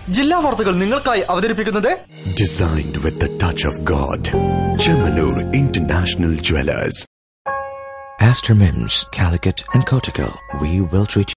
ജില്ലാ വാർത്തകൾ നിങ്ങൾക്കായി അവതരിപ്പിക്കുന്നത് Designed with the touch of God. Chemanur International Jewelers. Astor Mims, Calicut and Kotical. We will treat you.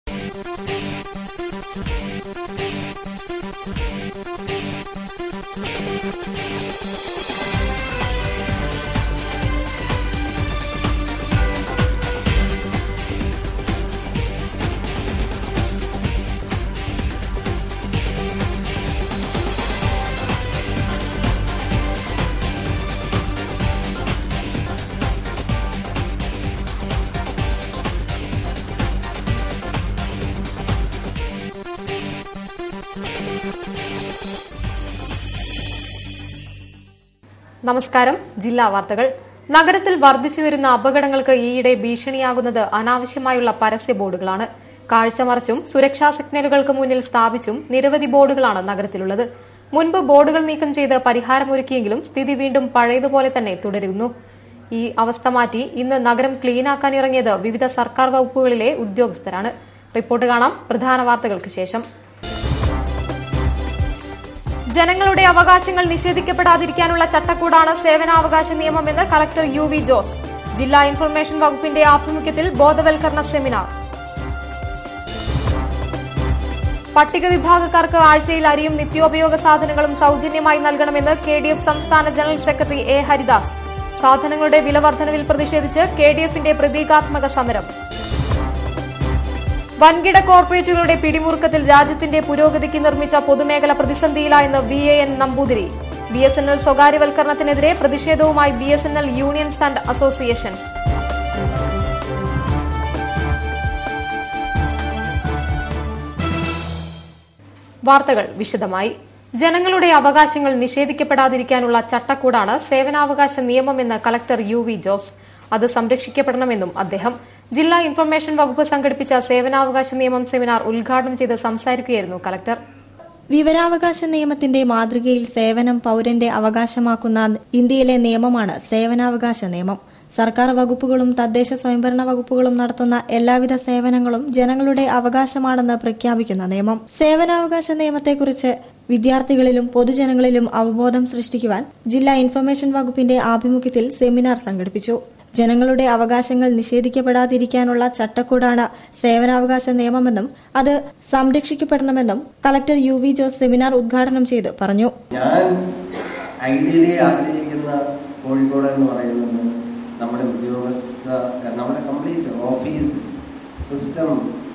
നമസ്കാരം ജില്ലാ വാർത്തകൾ നഗരത്തിൽ വർദ്ധിച്ചുവരുന്ന അപകടങ്ങൾക്ക് ഈയിടെ ഭീഷണിയാകുന്നത് അനാവശ്യമായുള്ള പരസ്യ ബോർഡുകളാണ് കാഴ്ചമറച്ചും സുരക്ഷാ സിഗ്നലുകൾക്ക് മുന്നിൽ സ്ഥാപിച്ചും നിരവധി ബോർഡുകളാണ് നഗരത്തിലുള്ളത് മുൻപ് ബോർഡുകൾ നീക്കം ചെയ്ത് പരിഹാരമൊരുക്കിയെങ്കിലും സ്ഥിതി വീണ്ടും പഴയതുപോലെ തന്നെ തുടരുന്നു ഈ അവസ്ഥ മാറ്റി ഇന്ന് നഗരം ക്ലീനാക്കാൻ ഇറങ്ങിയത് വിവിധ സർക്കാർ വകുപ്പുകളിലെ ഉദ്യോഗസ്ഥരാണ് റിപ്പോർട്ട് കാണാം പ്രധാന വാർത്തകൾക്ക് ശേഷം ജനങ്ങളുടെ അവകാശങ്ങൾ നിഷേധിക്കപ്പെടാതിരിക്കാനുള്ള ചട്ടക്കൂടാണ് സേവനാവകാശ നിയമമെന്ന് കളക്ടർ യു വി ജോസ് ജില്ലാ ഇൻഫർമേഷൻ വകുപ്പിന്റെ ആഭിമുഖ്യത്തിൽ ബോധവൽക്കരണ സെമിനാർ പട്ടിക വിഭാഗക്കാർക്ക് ആഴ്ചയിൽ അരിയും നിത്യോപയോഗ സാധനങ്ങളും സൌജന്യമായി നൽകണമെന്ന് കെ ഡി എഫ് സംസ്ഥാന ജനറൽ സെക്രട്ടറി എ ഹരിദാസ് സാധനങ്ങളുടെ വില വർധനവിൽ പ്രതിഷേധിച്ച് കെ ഡി എഫിന്റെ പ്രതീകാത്മക സമരം വൻകിട കോർപ്പറേറ്റുകളുടെ പിടിമുറുക്കത്തിൽ രാജ്യത്തിന്റെ പുരോഗതിക്ക് നിർമ്മിച്ച പൊതുമേഖല പ്രതിസന്ധിയിലായെന്ന് V A N Namboothiri B S N L സ്വകാര്യവൽക്കരണത്തിനെതിരെ പ്രതിഷേധവുമായി B S N L unions and associations വാർത്തകൾ വിശദമായി ജനങ്ങളുടെ അവകാശങ്ങൾ നിഷേധിക്കപ്പെടാതിരിക്കാനുള്ള ചട്ടക്കൂടാണ് സേവനാവകാശ നിയമമെന്ന് കളക്ടർ യു വി ജോസ് അത് സംരക്ഷിക്കപ്പെടണമെന്നും അദ്ദേഹം ജില്ലാ ഇൻഫർമേഷൻ വകുപ്പ് സംഘടിപ്പിച്ച സേവനാവകാശ നിയമം സെമിനാർ ഉദ്ഘാടനം ചെയ്ത് സംസാരിക്കുകയായിരുന്നു കളക്ടർ വിവരാവകാശ നിയമത്തിന്റെ മാതൃകയിൽ സേവനം പൌരന്റെ അവകാശമാക്കുന്ന ഇന്ത്യയിലെ നിയമമാണ് സേവനാവകാശ നിയമം സർക്കാർ വകുപ്പുകളും തദ്ദേശ സ്വയംഭരണ വകുപ്പുകളും നടത്തുന്ന എല്ലാവിധ സേവനങ്ങളും ജനങ്ങളുടെ അവകാശമാണെന്ന് പ്രഖ്യാപിക്കുന്ന നിയമം സേവനാവകാശ നിയമത്തെക്കുറിച്ച് വിദ്യാർത്ഥികളിലും പൊതുജനങ്ങളിലും അവബോധം സൃഷ്ടിക്കുവാൻ ജില്ലാ ഇൻഫർമേഷൻ വകുപ്പിന്റെ ആഭിമുഖ്യത്തിൽ സെമിനാർ സംഘടിപ്പിച്ചു ജനങ്ങളുടെ അവകാശങ്ങൾ നിഷേധിക്കപ്പെടാതിരിക്കാനുള്ള ചട്ടക്കൂടാണ് സേവനാവകാശ നിയമമെന്നും അത് സംരക്ഷിക്കപ്പെടണമെന്നും collector U V Jose seminar ഉദ്ഘാടനം ചെയ്ത് പറഞ്ഞു ഞാൻ ഐഡിയലി ആഗ്രഹിക്കുന്ന കോഴിക്കോട് എന്ന് പറയുന്നത് നമ്മുടെ ഉദ്യോഗസ്ഥ നമ്മുടെ കംപ്ലീറ്റ് ഓഫീസ് സിസ്റ്റം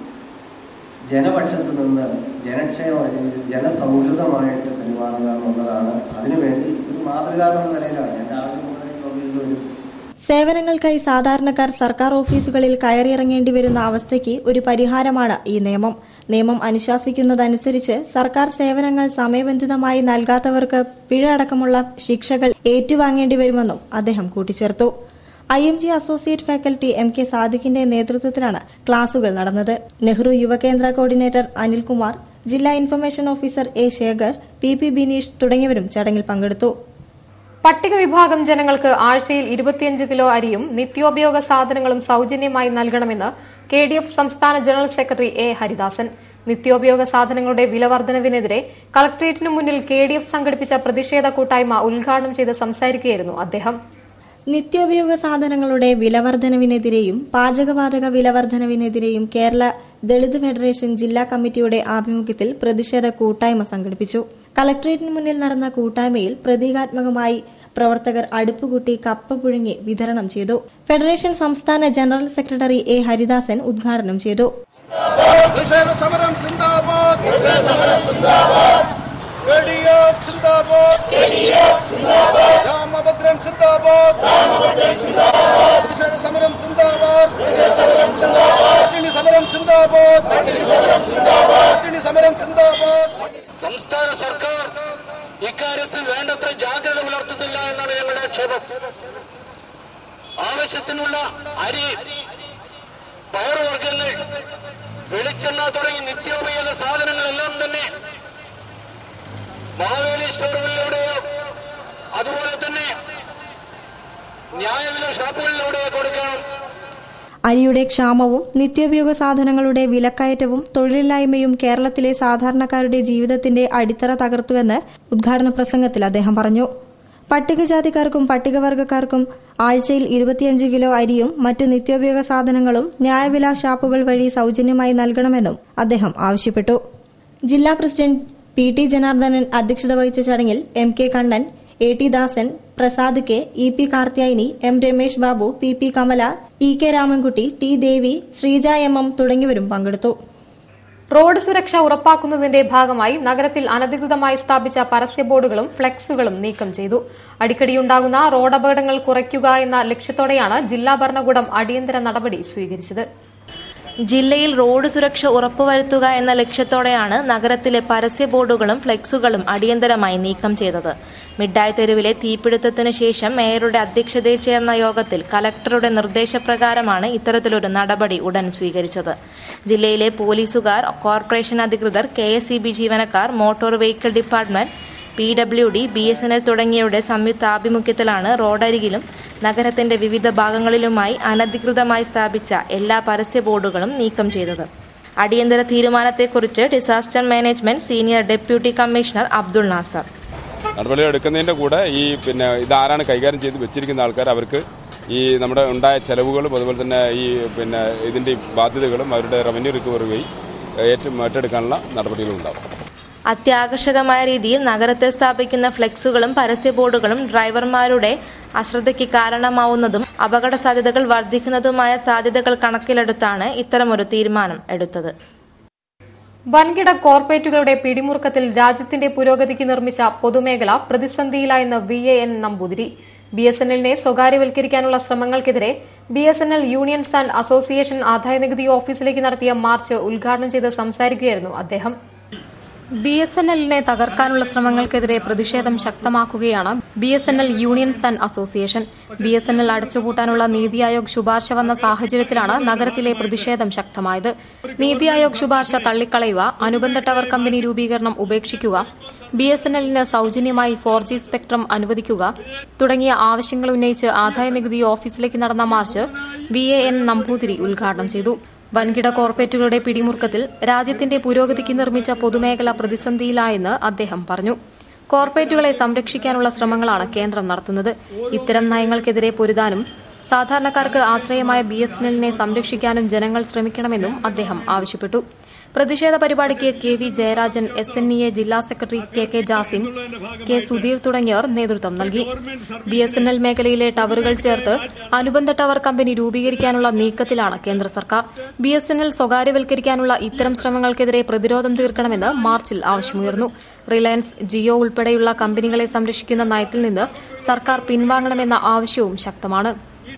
ജനപക്ഷത്ത് നിന്ന് ജനക്ഷേമ അല്ലെങ്കിൽ ജനസൗഹൃദമായിട്ട് പെരുമാറുക എന്നുള്ളതാണ് അതിനുവേണ്ടി ഒരു മാതൃക എന്നുള്ള നിലയിലാണ് ഞാൻ രാവിലെ മുതൽ ഈ ഓഫീസിൽ വരും സേവനങ്ങൾക്കായി സാധാരണക്കാർ സർക്കാർ ഓഫീസുകളിൽ കയറിയിറങ്ങേണ്ടി വരുന്ന അവസ്ഥയ്ക്ക് ഒരു പരിഹാരമാണ് ഈ നിയമം നിയമം അനുശാസിക്കുന്നതനുസരിച്ച് സർക്കാർ സേവനങ്ങൾ സമയബന്ധിതമായി നൽകാത്തവർക്ക് പിഴ അടക്കമുള്ള ശിക്ഷകൾ ഏറ്റുവാങ്ങേണ്ടി വരുമെന്നും അദ്ദേഹം കൂട്ടിച്ചേർത്തു I M G associate faculty M K സാദിഖിന്റെ നേതൃത്വത്തിലാണ് ക്ലാസുകൾ നടന്നത് നെഹ്റു യുവകേന്ദ്ര കോർഡിനേറ്റർ അനിൽകുമാർ ജില്ലാ information officer A Sekhar P P Bineesh തുടങ്ങിയവരും ചടങ്ങിൽ പങ്കെടുത്തു പട്ടിക വിഭാഗം ജനങ്ങൾക്ക് ആഴ്ചയിൽ ഇരുപത്തിയഞ്ച് കിലോ അരിയും നിത്യോപയോഗ സാധനങ്ങളും സൌജന്യമായി നൽകണമെന്ന് കെ ഡി എഫ് സംസ്ഥാന ജനറൽ സെക്രട്ടറി എ ഹരിദാസൻ നിത്യോപയോഗ സാധനങ്ങളുടെ വിലവർദ്ധനവിനെതിരെ കളക്ടറേറ്റിനു മുന്നിൽ കെ ഡി എഫ് സംഘടിപ്പിച്ച പ്രതിഷേധ കൂട്ടായ്മ ഉദ്ഘാടനം ചെയ്ത് സംസാരിക്കുകയായിരുന്നു അദ്ദേഹം നിത്യോപയോഗ സാധനങ്ങളുടെ വിലവർദ്ധനവിനെതിരെയും പാചകവാതക വിലവർദ്ധനവിനെതിരെയും കേരള ദളിത് ഫെഡറേഷൻ ജില്ലാ കമ്മിറ്റിയുടെ ആഭിമുഖ്യത്തിൽ പ്രതിഷേധ കൂട്ടായ്മ സംഘടിപ്പിച്ചു കളക്ടറേറ്റിന് മുന്നിൽ നടന്ന കൂട്ടായ്മയിൽ പ്രതീകാത്മകമായി പ്രവർത്തകർ അടുപ്പുകൂട്ടി കപ്പ പുഴുങ്ങി വിതരണം ചെയ്തു ഫെഡറേഷൻ സംസ്ഥാന ജനറൽ സെക്രട്ടറി എ ഹരിദാസൻ ഉദ്ഘാടനം ചെയ്തു പ്രതിഷേധ സമരം സിന്ദാബാദ് കെഡിഎഫ് സിന്ദാബാദ് രാമഭദ്രൻ സിന്ദാബാദ് പ്രതിഷേധ സമരം സിന്ദാബാദ് പട്ടിണി സമരം സിന്ദാബാദ് പട്ടിണി സമരം സിന്ദാബാദ് സംസ്ഥാന സർക്കാർ ഇക്കാര്യത്തിൽ വേണ്ടത്ര ജാഗ്രത പുലർത്തുന്നില്ല എന്നാണ് ഞങ്ങളുടെ ആക്ഷേപം ആവശ്യത്തിനുള്ള അരി പയറുവർഗ്ഗങ്ങൾ വെളിച്ചെണ്ണ തുടങ്ങി നിത്യോപയോഗ സാധനങ്ങളെല്ലാം തന്നെ മാവേലി സ്റ്റോറുകളിലൂടെയോ അതുപോലെ തന്നെ ന്യായവില ഷോപ്പുകളിലൂടെയോ കൊടുക്കണം അരിയുടെ ക്ഷാമവും നിത്യോപയോഗ സാധനങ്ങളുടെ വിലക്കയറ്റവും തൊഴിലില്ലായ്മയും കേരളത്തിലെ സാധാരണക്കാരുടെ ജീവിതത്തിന്റെ അടിത്തറ തകർത്തുവെന്ന് ഉദ്ഘാടന പ്രസംഗത്തിൽ അദ്ദേഹം പറഞ്ഞു പട്ടികജാതിക്കാർക്കും പട്ടികവർഗക്കാർക്കും ആഴ്ചയിൽ ഇരുപത്തിയഞ്ച് കിലോ അരിയും മറ്റ് നിത്യോപയോഗ സാധനങ്ങളും ന്യായവില ഷാപ്പുകൾ വഴി സൌജന്യമായി നൽകണമെന്നും അദ്ദേഹം ആവശ്യപ്പെട്ടു ജില്ലാ പ്രസിഡന്റ് പി ടി ജനാർദ്ദനൻ അധ്യക്ഷത വഹിച്ച ചടങ്ങിൽ M K Kannan A T Dasan Prasad K E P Karthyayani M Ramesh Babu P P Kamala E K Ramankutty T Devi Sreeja M M തുടങ്ങിയവരും പങ്കെടുത്തു റോഡ് സുരക്ഷ ഉറപ്പാക്കുന്നതിന്റെ ഭാഗമായി നഗരത്തിൽ അനധികൃതമായി സ്ഥാപിച്ച പരസ്യ ബോർഡുകളും ഫ്ലെക്സുകളും നീക്കം ചെയ്തു അടിക്കടിയുണ്ടാകുന്ന റോഡ് അപകടങ്ങൾ കുറയ്ക്കുക എന്ന ലക്ഷ്യത്തോടെയാണ് ജില്ലാ ഭരണകൂടം അടിയന്തര നടപടി സ്വീകരിച്ചത് ജില്ലയിൽ റോഡ് സുരക്ഷ ഉറപ്പുവരുത്തുക എന്ന ലക്ഷ്യത്തോടെയാണ് നഗരത്തിലെ പരസ്യ ബോർഡുകളും ഫ്ലെക്സുകളും അടിയന്തരമായി നീക്കം ചെയ്തത് മിഠായി തെരുവിലെ തീപിടുത്തത്തിനു ശേഷം മേയറുടെ അധ്യക്ഷതയിൽ ചേർന്ന യോഗത്തിൽ കലക്ടറുടെ നിർദ്ദേശപ്രകാരമാണ് ഇത്തരത്തിലൊരു നടപടി ഉടൻ സ്വീകരിച്ചത് ജില്ലയിലെ പോലീസുകാർ കോർപ്പറേഷൻ അധികൃതർ കെ ജീവനക്കാർ motor vehicle department P W D B S N L തുടങ്ങിയവരുടെ സംയുക്താഭിമുഖ്യത്തിലാണ് റോഡരികിലും നഗരത്തിന്റെ വിവിധ ഭാഗങ്ങളിലുമായി അനധികൃതമായി സ്ഥാപിച്ച എല്ലാ പരസ്യ ബോർഡുകളും നീക്കം ചെയ്തത് അടിയന്തര തീരുമാനത്തെക്കുറിച്ച് disaster management senior deputy commissioner Abdul Nasser നടപടി എടുക്കുന്നതിന്റെ കൂടെ ഈ പിന്നെ ഇതാരാണ് കൈകാര്യം ചെയ്ത് വെച്ചിരിക്കുന്ന ആൾക്കാർ അവർക്ക് ഈ നമ്മുടെ ഉണ്ടായ ചെലവുകളും അതുപോലെ തന്നെ ഈ പിന്നെ ഇതിന്റെ ബാധ്യതകളും അവരുടെ റവന്യൂ റിക്കവറി വഴി ഏറ്റവും ഏറ്റെടുക്കാനുള്ള നടപടികളുണ്ടാവും അത്യാകർഷകമായ രീതിയിൽ നഗരത്തിൽ സ്ഥാപിക്കുന്ന ഫ്ലെക്സുകളും പരസ്യ ബോർഡുകളും ഡ്രൈവർമാരുടെ അശ്രദ്ധയ്ക്ക് കാരണമാവുന്നതും അപകട സാധ്യതകൾ വർദ്ധിക്കുന്നതുമായ സാധ്യതകൾ കണക്കിലെടുത്താണ് ഇത്തരമൊരു തീരുമാനം എടുത്തത് വൻകിട കോർപ്പറേറ്റുകളുടെ പിടിമുറുക്കത്തിൽ രാജ്യത്തിന്റെ പുരോഗതിക്ക് നിർമ്മിച്ച പൊതുമേഖല പ്രതിസന്ധിയിലായെന്ന് V A N Namboothiri B S N എല്ലിനെ സ്വകാര്യവൽക്കരിക്കാനുള്ള ശ്രമങ്ങൾക്കെതിരെ B S N L unions and association ആദായനികുതി ഓഫീസിലേക്ക് നടത്തിയ മാർച്ച് ഉദ്ഘാടനം ചെയ്ത് സംസാരിക്കുകയായിരുന്നു അദ്ദേഹം ബി എസ് എൻ എല്ലിനെ തകർക്കാനുള്ള ശ്രമങ്ങൾക്കെതിരെ പ്രതിഷേധം ശക്തമാക്കുകയാണ് B S N L unions and association B S N L അടച്ചുപൂട്ടാനുള്ള നീതി ആയോഗ് ശുപാർശ വന്ന സാഹചര്യത്തിലാണ് നഗരത്തിലെ പ്രതിഷേധം ശക്തമായത് നീതി ആയോഗ് ശുപാർശ തള്ളിക്കളയുക അനുബന്ധ ടവർ കമ്പനി രൂപീകരണം ഉപേക്ഷിക്കുക ബി എസ് എൻ എല്ലിന് സൌജന്യമായി ഫോർ ജി സ്പെക്ട്രം അനുവദിക്കുക തുടങ്ങിയ ആവശ്യങ്ങൾ ഉന്നയിച്ച് ആദായനികുതി ഓഫീസിലേക്ക് നടന്ന march V A N Namboothiri ഉദ്ഘാടനം ചെയ്തു വൻകിട കോർപ്പറേറ്റുകളുടെ പിടിമുറുക്കത്തിൽ രാജ്യത്തിന്റെ പുരോഗതിക്ക് നിർമ്മിച്ച പൊതുമേഖല പ്രതിസന്ധിയിലായെന്ന് അദ്ദേഹം പറഞ്ഞു കോർപ്പറേറ്റുകളെ സംരക്ഷിക്കാനുള്ള ശ്രമങ്ങളാണ് കേന്ദ്രം നടത്തുന്നത് ഇത്തരം നയങ്ങൾക്കെതിരെ പൊരുതാനും സാധാരണക്കാർക്ക് ആശ്രയമായ ബി എസ് എൻ എല്ലിനെ സംരക്ഷിക്കാനും ജനങ്ങൾ ശ്രമിക്കണമെന്നും അദ്ദേഹം ആവശ്യപ്പെട്ടു പ്രതിഷേധ പരിപാടിക്ക് K V Jayarajan S N E A ജില്ലാ secretary K K Jasim K Sudheer തുടങ്ങിയവർ നേതൃത്വം നൽകി ബി എസ് എൻ എൽ മേഖലയിലെ ടവറുകൾ ചേർത്ത് അനുബന്ധ ടവർ കമ്പനി രൂപീകരിക്കാനുള്ള നീക്കത്തിലാണ് കേന്ദ്ര സർക്കാർ ബി എസ് എൻ എൽ സ്വകാര്യവൽക്കരിക്കാനുള്ള ഇത്തരം ശ്രമങ്ങൾക്കെതിരെ പ്രതിരോധം തീർക്കണമെന്ന് മാർച്ചിൽ ആവശ്യമുയർന്നു റിലയൻസ് ജിയോ ഉൾപ്പെടെയുള്ള കമ്പനികളെ സംരക്ഷിക്കുന്ന നയത്തിൽ നിന്ന് സർക്കാർ പിൻവാങ്ങണമെന്ന ആവശ്യവും ശക്തമാണ്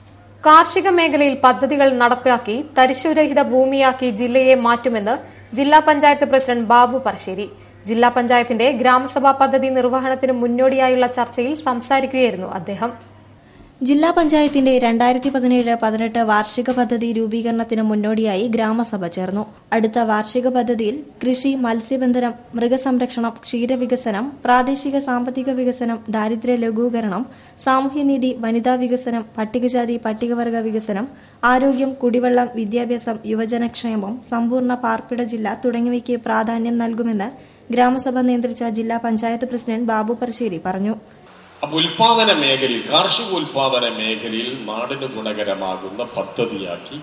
കാർഷിക മേഖലയിൽ പദ്ധതികൾ നടപ്പിലാക്കി തരിശുരഹിത ഭൂമിയാക്കി ജില്ലയെ മാറ്റുമെന്ന് ജില്ലാ പഞ്ചായത്ത് പ്രസിഡന്റ് ബാബു പറശ്ശേരി ജില്ലാ പഞ്ചായത്തിന്റെ ഗ്രാമസഭാ പദ്ധതി നിർവഹണത്തിന് മുന്നോടിയായുള്ള ചർച്ചയിൽ സംസാരിക്കുകയായിരുന്നു അദ്ദേഹം ജില്ലാ പഞ്ചായത്തിന്റെ രണ്ടായിരത്തി പതിനേഴ് പതിനെട്ട് വാർഷിക പദ്ധതി രൂപീകരണത്തിന് മുന്നോടിയായി ഗ്രാമസഭ ചേർന്നു അടുത്ത വാർഷിക പദ്ധതിയിൽ കൃഷി മത്സ്യബന്ധനം മൃഗസംരക്ഷണം ക്ഷീരവികസനം പ്രാദേശിക സാമ്പത്തിക വികസനം ദാരിദ്ര്യ ലഘൂകരണം സാമൂഹ്യനീതി വനിതാ വികസനം പട്ടികജാതി പട്ടികവർഗ വികസനം ആരോഗ്യം കുടിവെള്ളം വിദ്യാഭ്യാസം യുവജനക്ഷേമം സമ്പൂർണ്ണ പാർപ്പിട ജില്ല തുടങ്ങിയവയ്ക്ക് പ്രാധാന്യം നൽകുമെന്ന് ഗ്രാമസഭ നിയന്ത്രിച്ച ജില്ലാ പഞ്ചായത്ത് പ്രസിഡന്റ് ബാബു പറശ്ശേരി പറഞ്ഞു അപ്പൊ ഉൽപാദന മേഖലയിൽ കാർഷിക ഉൽപാദന മേഖലയിൽ നാടിന് ഗുണകരമാകുന്ന പദ്ധതിയാക്കി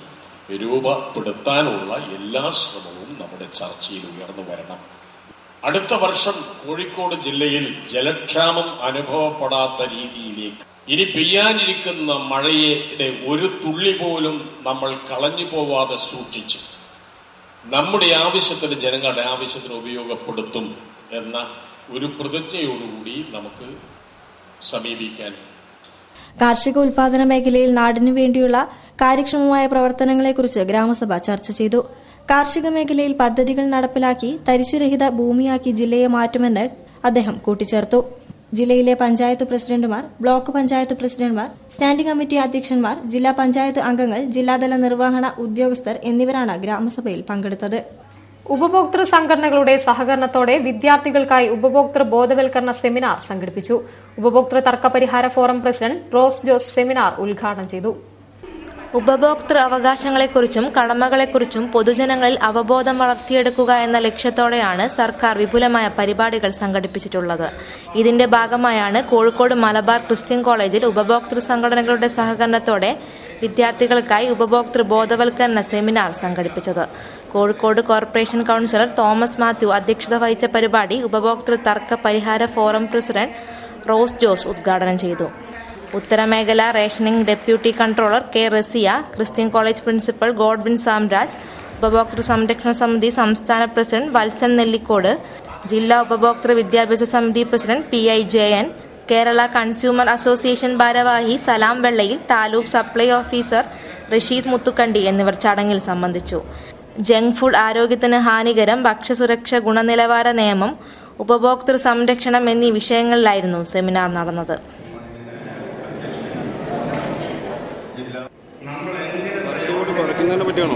രൂപപ്പെടുത്താനുള്ള എല്ലാ ശ്രമവും നമ്മുടെ ചർച്ചയിൽ ഉയർന്നു വരണം അടുത്ത വർഷം കോഴിക്കോട് ജില്ലയിൽ ജലക്ഷാമം അനുഭവപ്പെടാത്ത രീതിയിലേക്ക് ഇനി പെയ്യാനിരിക്കുന്ന മഴയുടെ ഒരു തുള്ളി പോലും നമ്മൾ കളഞ്ഞു പോവാതെ സൂക്ഷിച്ച് നമ്മുടെ ആവശ്യത്തിന് ജനങ്ങളുടെ ആവശ്യത്തിന് ഉപയോഗപ്പെടുത്തും എന്ന ഒരു പ്രതിജ്ഞയോടുകൂടി നമുക്ക് സമീപിക്കാൻ കാർഷിക ഉൽപാദന മേഖലയിൽ നാടിനു വേണ്ടിയുള്ള കാര്യക്ഷമമായ പ്രവർത്തനങ്ങളെക്കുറിച്ച് ഗ്രാമസഭ ചർച്ച ചെയ്തു കാർഷിക മേഖലയിൽ പദ്ധതികൾ നടപ്പിലാക്കി തരിശുരഹിത ഭൂമിയാക്കി ജില്ലയെ മാറ്റുമെന്ന് അദ്ദേഹം കൂട്ടിച്ചേർത്തു ജില്ലയിലെ പഞ്ചായത്ത് പ്രസിഡന്റുമാർ ബ്ലോക്ക് പഞ്ചായത്ത് പ്രസിഡന്റുമാർ സ്റ്റാൻഡിംഗ് കമ്മിറ്റി അധ്യക്ഷന്മാർ ജില്ലാ പഞ്ചായത്ത് അംഗങ്ങൾ ജില്ലാതല നിർവഹണ ഉദ്യോഗസ്ഥർ എന്നിവരാണ് ഗ്രാമസഭയിൽ പങ്കെടുത്തത് ഉപഭോക്തൃ സംഘടനകളുടെ സഹകരണത്തോടെ വിദ്യാർത്ഥികൾക്കായി ഉപഭോക്തൃ ബോധവൽക്കരണ സെമിനാർ സംഘടിപ്പിച്ചു ഉപഭോക്തൃ തർക്ക പരിഹാര forum president Rose Jose seminar ഉദ്ഘാടനം ചെയ്തു ഉപഭോക്തൃ അവകാശങ്ങളെക്കുറിച്ചും കടമകളെക്കുറിച്ചും പൊതുജനങ്ങളിൽ അവബോധം വളർത്തിയെടുക്കുക എന്ന ലക്ഷ്യത്തോടെയാണ് സർക്കാർ വിപുലമായ പരിപാടികൾ സംഘടിപ്പിച്ചിട്ടുള്ളത് ഇതിന്റെ ഭാഗമായാണ് കോഴിക്കോട് മലബാർ ക്രിസ്ത്യൻ കോളേജിൽ ഉപഭോക്തൃ സംഘടനകളുടെ സഹകരണത്തോടെ വിദ്യാർത്ഥികൾക്കായി ഉപഭോക്തൃ ബോധവൽക്കരണ സെമിനാർ സംഘടിപ്പിച്ചത് കോഴിക്കോട് കോർപ്പറേഷൻ കൌൺസിലർ തോമസ് മാത്യു അധ്യക്ഷത വഹിച്ച പരിപാടി ഉപഭോക്തൃ തർക്ക പരിഹാര ഫോറം പ്രസിഡന്റ് റോസ് ജോസ് ഉദ്ഘാടനം ചെയ്തു ഉത്തരമേഖല rationing deputy controller K Razia Christian college principal Godwin Samraj ഉപഭോക്തൃ സംരക്ഷണ സമിതി സംസ്ഥാന പ്രസിഡന്റ് വത്സൻ നെല്ലിക്കോട് ജില്ലാ ഉപഭോക്തൃ വിദ്യാഭ്യാസ സമിതി president P I Jayan Kerala consumer association ഭാരവാഹി സലാം വെള്ളയിൽ താലൂക്ക് സപ്ലൈ ഓഫീസർ റഷീദ് മുത്തുക്കണ്ടി എന്നിവർ ചടങ്ങിൽ സംബന്ധിച്ചു ജങ്ക് ഫുഡ് ആരോഗ്യത്തിന് ഹാനികരം ഭക്ഷ്യസുരക്ഷ ഗുണനിലവാര നിയമം ഉപഭോക്തൃ സംരക്ഷണം എന്നീ വിഷയങ്ങളിലായിരുന്നു സെമിനാർ നടന്നത് കുറയ്ക്കുന്നതിനെ പറ്റിയാണോ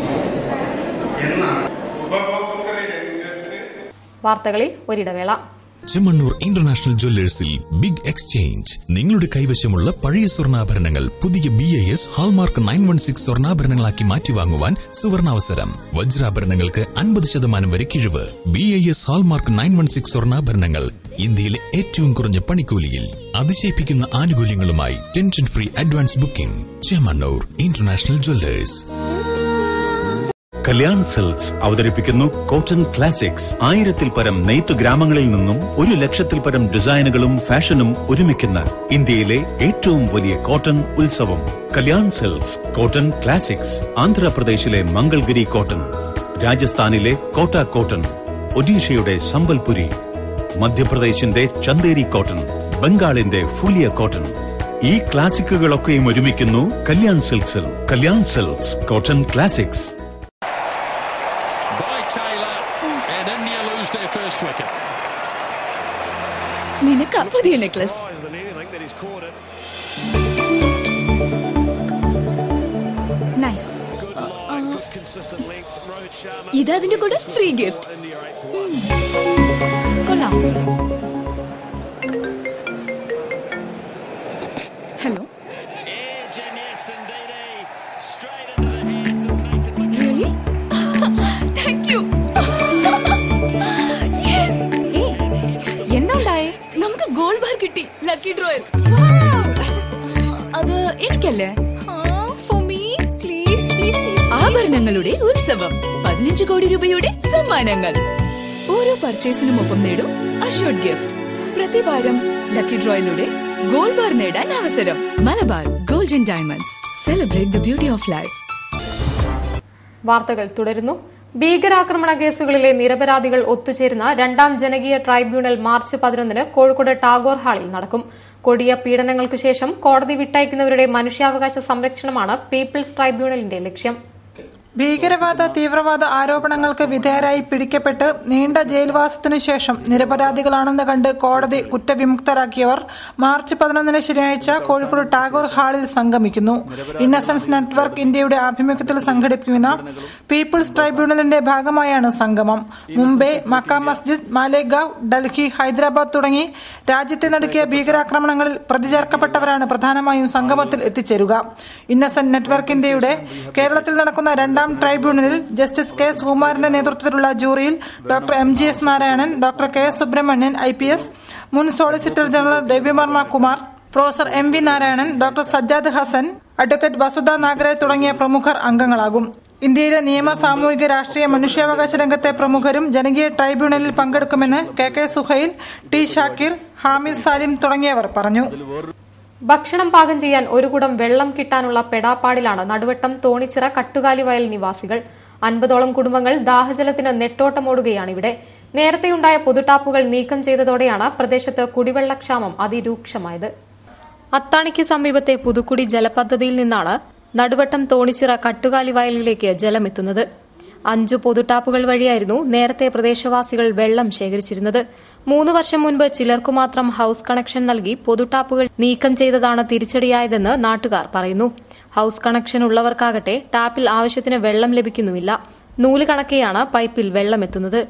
വാർത്തകളിൽ ഒരിടവേള ചെമ്മണ്ണൂർ ഇന്റർനാഷണൽ ജ്വല്ലേഴ്സിൽ ബിഗ് എക്സ്ചേഞ്ച് നിങ്ങളുടെ കൈവശമുള്ള പഴയ സ്വർണ്ണാഭരണങ്ങൾ പുതിയ B I S hallmark nine one six സ്വർണ്ണാഭരണങ്ങളാക്കി മാറ്റിവാങ്ങുവാൻ സുവർണാവസരം വജ്രാഭരണങ്ങൾക്ക് അൻപത് ശതമാനം വരെ കിഴിവ് B I S hallmark nine one six സ്വർണ്ണാഭരണങ്ങൾ ഇന്ത്യയിലെ ഏറ്റവും കുറഞ്ഞ പണിക്കൂലിയിൽ അതിശയിപ്പിക്കുന്ന ആനുകൂല്യങ്ങളുമായി tension free advance booking Chemmanur international jewellers Kalyan silks അവതരിപ്പിക്കുന്നു കോട്ടൺ ക്ലാസിക്സ് ആയിരത്തിൽ പരം നെയ്ത്ത് ഗ്രാമങ്ങളിൽ നിന്നും ഒരു ലക്ഷത്തിൽ പരം ഡിസൈനുകളും ഫാഷനും ഒരുമിക്കുന്ന ഇന്ത്യയിലെ ഏറ്റവും വലിയ കോട്ടൺ ഉത്സവം കല്യാൺ സിൽക്സ് കോട്ടൺ ക്ലാസിക്സ് ആന്ധ്രാപ്രദേശിലെ മംഗൾഗിരി കോട്ടൺ രാജസ്ഥാനിലെ കോട്ട കോട്ടൺ ഒഡീഷയുടെ സംബൽപുരി മധ്യപ്രദേശിന്റെ ചന്ദേരി കോട്ടൺ ബംഗാളിന്റെ ഫുലിയ കോട്ടൺ ഈ ക്ലാസിക്കുകളൊക്കെയും ഒരുമിക്കുന്നു കല്യാൺ സിൽക്സിൽ Kalyan silks cotton classics by Taylor, and India lose their first wicket. നിനക്ക് പുതിയ നെക്ലസ് നൈസ് ഇത് അതിന്റെ കൂടെ ഫ്രീ ഗിഫ്റ്റ് കൊള്ളാം ഹലോ റിയലി താങ്ക് യു എന്താ ഉണ്ടായേ നമുക്ക് ഗോൾഡ് ബാർ കിട്ടി ലക്കി ഡ്രോയിൽ അത് എനിക്കല്ലേ ഫോർ മീ പ്ലീസ് പ്ലീസ് ആഭരണങ്ങളുടെ ഉത്സവം പതിനഞ്ച് കോടി രൂപയുടെ സമ്മാനങ്ങൾ ഓരോ പർച്ചേസിനും ഒപ്പം നേടും അഷോർഡ് ഗിഫ്റ്റ് പ്രതിവാരം ലക്കി ഡ്രോയിലൂടെ ഗോൾഡ് ബാർ നേടാൻ അവസരം Malabar golden diamonds celebrate the beauty of life വാർത്തകൾ തുടരുന്നു ഭീകരാക്രമണ കേസുകളിലെ നിരപരാധികൾ ഒത്തുചേരുന്ന രണ്ടാം ജനകീയ ട്രൈബ്യൂണൽ മാർച്ച് പതിനൊന്നിന് കോഴിക്കോട് ടാഗോർ ഹാളിൽ നടക്കും കൊടിയ പീഡനങ്ങൾക്കു ശേഷം കോടതി വിട്ടയക്കുന്നവരുടെ മനുഷ്യാവകാശ സംരക്ഷണമാണ് പീപ്പിൾസ് ട്രൈബ്യൂണലിന്റെ ലക്ഷ്യം ഭീകരവാദ തീവ്രവാദ ആരോപണങ്ങൾക്ക് വിധേയരായി പിടിക്കപ്പെട്ട് നീണ്ട ജയിൽവാസത്തിനു ശേഷം നിരപരാധികളാണെന്ന് കണ്ട് കോടതി കുറ്റവിമുക്തരാക്കിയവർ മാർച്ച് പതിനൊന്നിന് ശനിയാഴ്ച കോഴിക്കോട് ടാഗോർ ഹാളിൽ സംഗമിക്കുന്നു ഇന്നസെൻസ് നെറ്റ്വർക്ക് ഇന്ത്യയുടെ ആഭിമുഖ്യത്തിൽ സംഘടിപ്പിക്കുന്ന പീപ്പിൾസ് ട്രൈബ്യൂണലിന്റെ ഭാഗമായാണ് സംഗമം മുംബൈ മക്ക മസ്ജിദ് മാലേഗാവ് ഡൽഹി ഹൈദരാബാദ് തുടങ്ങി രാജ്യത്തെ നടുക്കിയ ഭീകരാക്രമണങ്ങളിൽ പ്രതിചേർക്കപ്പെട്ടവരാണ് പ്രധാനമായും സംഗമത്തിൽ എത്തിച്ചേരുക ഇന്നസെന്റ് നെറ്റ്വർക്ക് ഇന്ത്യയുടെ കേരളത്തിൽ നടക്കുന്ന രണ്ടാം ട്രൈബ്യൂണലിൽ ജസ്റ്റിസ് കെ സുകുമാരന്റെ നേതൃത്വത്തിലുള്ള ജൂറിയിൽ doctor M G S Narayanan doctor K S Subramanian I P S മുൻ solicitor general Ravi Varma Kumar professor M V Narayanan doctor Sajjad Hasan advocate Vasudha Nagare തുടങ്ങിയ പ്രമുഖർ അംഗങ്ങളാകും ഇന്ത്യയിലെ നിയമ സാമൂഹിക രാഷ്ട്രീയ മനുഷ്യാവകാശ രംഗത്തെ പ്രമുഖരും ജനകീയ ട്രൈബ്യൂണലിൽ പങ്കെടുക്കുമെന്ന് K K Suhail T Shakir Hamid Salim തുടങ്ങിയവർ പറഞ്ഞു ഭക്ഷണം പാകം ചെയ്യാൻ ഒരു കുടം വെള്ളം കിട്ടാനുള്ള പെടാപ്പാടിലാണ് നടുവട്ടം തോണിച്ചിറ കട്ടുകാലി വയൽ നിവാസികൾ അൻപതോളം കുടുംബങ്ങൾ ദാഹജലത്തിന് നെട്ടോട്ടമോടുകയാണ് ഇവിടെ നേരത്തെയുണ്ടായ പൊതുടാപ്പുകൾ നീക്കം ചെയ്തതോടെയാണ് പ്രദേശത്ത് കുടിവെള്ളക്ഷാമം അതിരൂക്ഷമായത് അത്താണിക്ക് സമീപത്തെ പുതുക്കുടി ജലപദ്ധതിയിൽ നിന്നാണ് നടുവട്ടം തോണിച്ചിറ കട്ടുകാലി വയലിലേക്ക് ജലമെത്തുന്നത് അഞ്ചു പൊതുടാപ്പുകൾ വഴിയായിരുന്നു നേരത്തെ പ്രദേശവാസികൾ വെള്ളം ശേഖരിച്ചിരുന്നത് മൂന്ന് വർഷം മുൻപ് ചിലർക്കു മാത്രം ഹൌസ് കണക്ഷൻ നൽകി പൊതുടാപ്പുകൾ നീക്കം ചെയ്തതാണ് തിരിച്ചടിയായതെന്ന് നാട്ടുകാർ പറയുന്നു ഹൌസ് കണക്ഷൻ ഉള്ളവർക്കാകട്ടെ ടാപ്പിൽ ആവശ്യത്തിന് വെള്ളം ലഭിക്കുന്നുമില്ല നൂല് കണക്കെയാണ് പൈപ്പിൽ വെള്ളമെത്തുന്നത്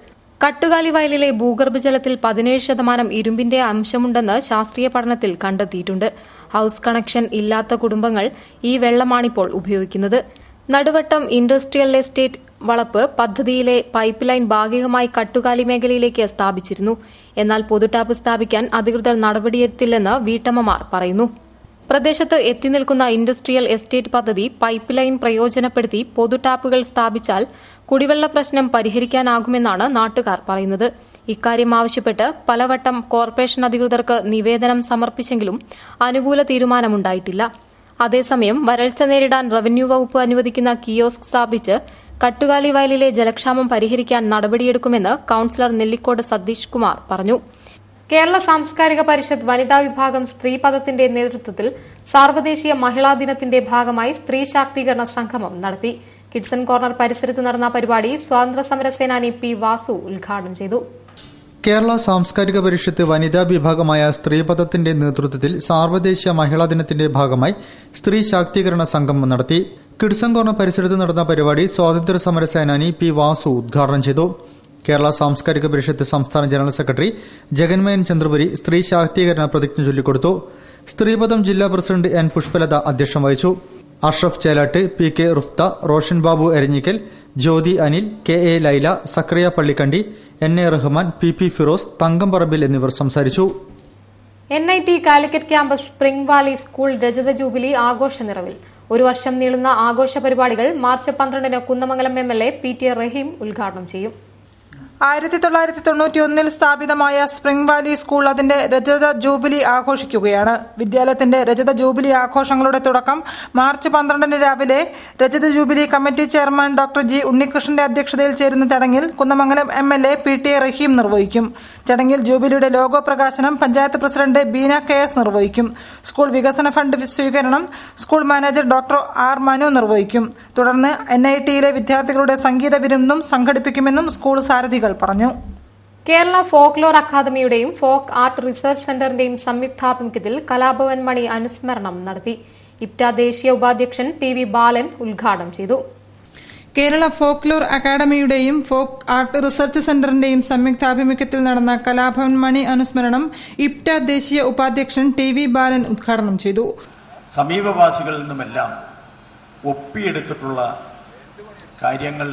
കട്ടുകാലി വയലിലെ ഭൂഗർഭജലത്തിൽ പതിനേഴ് ശതമാനം ഇരുമ്പിന്റെ അംശമുണ്ടെന്ന് ശാസ്ത്രീയ പഠനത്തിൽ കണ്ടെത്തിയിട്ടുണ്ട് ഹൌസ് കണക്ഷൻ ഇല്ലാത്ത കുടുംബങ്ങൾ ഈ വെള്ളമാണിപ്പോൾ ഉപയോഗിക്കുന്നത് നടുവട്ടം ഇൻഡസ്ട്രിയൽ എസ്റ്റേറ്റ് വളപ്പ് പദ്ധതിയിലെ പൈപ്പ് ലൈൻ ഭാഗികമായി കട്ടുകാലി മേഖലയിലേക്ക് സ്ഥാപിച്ചിരുന്നു എന്നാൽ പൊതുടാപ്പ് സ്ഥാപിക്കാൻ അധികൃതർ നടപടിയെടുത്തില്ലെന്ന് വീട്ടമ്മമാർ പറയുന്നു പ്രദേശത്ത് എത്തിനിൽക്കുന്ന ഇൻഡസ്ട്രിയൽ എസ്റ്റേറ്റ് പദ്ധതി പൈപ്പ് ലൈൻ പ്രയോജനപ്പെടുത്തി പൊതുടാപ്പുകൾ സ്ഥാപിച്ചാൽ കുടിവെള്ള പ്രശ്നം പരിഹരിക്കാനാകുമെന്നാണ് നാട്ടുകാർ പറയുന്നത് ഇക്കാര്യം ആവശ്യപ്പെട്ട് പലവട്ടം കോർപ്പറേഷൻ അധികൃതർക്ക് നിവേദനം സമർപ്പിച്ചെങ്കിലും അനുകൂല തീരുമാനമുണ്ടായിട്ടില്ല അതേസമയം വരൾച്ച നേരിടാൻ റവന്യൂ വകുപ്പ് അനുവദിക്കുന്ന കിയോസ്ക് സ്ഥാപിച്ച് കട്ടുകാലി വയലിലെ ജലക്ഷാമം പരിഹരിക്കാൻ നടപടിയെടുക്കുമെന്ന് കൌൺസിലർ നെല്ലിക്കോട് സതീഷ് കുമാർ പറഞ്ഞു കേരള സാംസ്കാരിക പരിഷത്ത് വനിതാ വിഭാഗം സ്ത്രീപദത്തിന്റെ നേതൃത്വത്തിൽ സാർവദേശീയ മഹിളാ ദിനത്തിന്റെ ഭാഗമായി സ്ത്രീ ശാക്തീകരണ സംഗമം നടത്തി കിഡ്സൺ കോർണർ പരിസരത്ത് നടന്ന പരിപാടി സ്വാതന്ത്ര്യ സമര സേനാനി പി വാസു ഉദ്ഘാടനം ചെയ്തു കേരള സാംസ്കാരിക പരിഷത്ത് വനിതാ വിഭാഗമായ സ്ത്രീപഥത്തിന്റെ നേതൃത്വത്തിൽ സാർവദേശീയ മഹിളാ ദിനത്തിന്റെ ഭാഗമായി സ്ത്രീ ശാക്തീകരണ സംഗമം നടത്തി കിഡ്സങ്കോർണ പരിസരത്ത് നടന്ന പരിപാടി സ്വാതന്ത്ര്യ സമര സേനാനി പി വാസു ഉദ്ഘാടനം ചെയ്തു കേരള സാംസ്കാരിക പരിഷത്ത് സംസ്ഥാന ജനറൽ സെക്രട്ടറി ജഗന്മയൻ ചന്ദ്രപുരി സ്ത്രീ ശാക്തീകരണ പ്രതിജ്ഞ ചൊല്ലിക്കൊടുത്തു സ്ത്രീപദം ജില്ലാ പ്രസിഡന്റ് എൻ പുഷ്പലത അധ്യക്ഷം വഹിച്ചു Ashraf Chelatt P K Rufta Roshan Babu Eranhikkal Jyothi Anil K A Laila Zakariya Pallikandi N A Rahman P P Firoz Thankamparambil എന്നിവർ സംസാരിച്ചു N I T Calicut campus Spring Valley School രജത ജൂബിലി ആഘോഷ നിറവിൽ ഒരു വർഷം നീളുന്ന ആഘോഷ പരിപാടികൾ മാർച്ച് പന്ത്രണ്ടിന് Kunnamangalam M L A P T Rahim ഉദ്ഘാടനം ചെയ്യും ആയിരത്തി തൊള്ളായിരത്തി തൊണ്ണൂറ്റി ഒന്നിൽ സ്ഥാപിതമായ സ്പ്രിംഗ് വാലി സ്കൂൾ അതിന്റെ രജത ജൂബിലി ആഘോഷിക്കുകയാണ് വിദ്യാലയത്തിന്റെ രജത ജൂബിലി ആഘോഷങ്ങളുടെ തുടക്കം മാർച്ച് പന്ത്രണ്ടിന് രാവിലെ രജത jubilee committee chairman doctor G ഉണ്ണികൃഷ്ണന്റെ അധ്യക്ഷതയിൽ ചേരുന്ന ചടങ്ങിൽ Kunnamangalam M L A P T Rahim നിർവഹിക്കും ചടങ്ങിൽ ജൂബിലിയുടെ ലോഗോ പ്രകാശനം panchayat president Beena K S നിർവഹിക്കും സ്കൂൾ വികസന ഫണ്ട് സ്വീകരണം school manager doctor R Manu നിർവഹിക്കും തുടർന്ന് എൻ ഐ ടിയിലെ വിദ്യാർത്ഥികളുടെ സംഗീത വിരുന്നും സംഘടിപ്പിക്കുമെന്നും സ്കൂൾ സാരഥികൾ പറഞ്ഞു കേരള ഫോക്ലോർ അക്കാദമിയുടെയും ഫോക്ക് ആർട്ട് റിസർച്ച് സെന്ററിന്റെയും സംയുക്താഭിമുഖ്യത്തിൽ കലാഭവൻ മണി അനുസ്മരണം നടത്തി ഇപ്റ്റ ദേശീയ ഉപാധ്യക്ഷൻ ടി വി ബാലൻ ഉദ്ഘാടനം ചെയ്തു കേരള ഫോക്ലോർ അക്കാദമിയുടെയും ഫോക്ക് ആർട്ട് റിസർച്ച് സെന്ററിന്റെയും സംയുക്താഭിമുഖ്യത്തിൽ നടന്ന കലാഭവൻ മണി അനുസ്മരണം ഇപ്റ്റ ദേശീയ ഉപാധ്യക്ഷൻ ടി വി ബാലൻ ഉദ്ഘാടനം ചെയ്തു സമീപവാസികളിൽ നിന്നുമെല്ലാം ഒപ്പിയെടുത്തിട്ടുള്ള കാര്യങ്ങൾ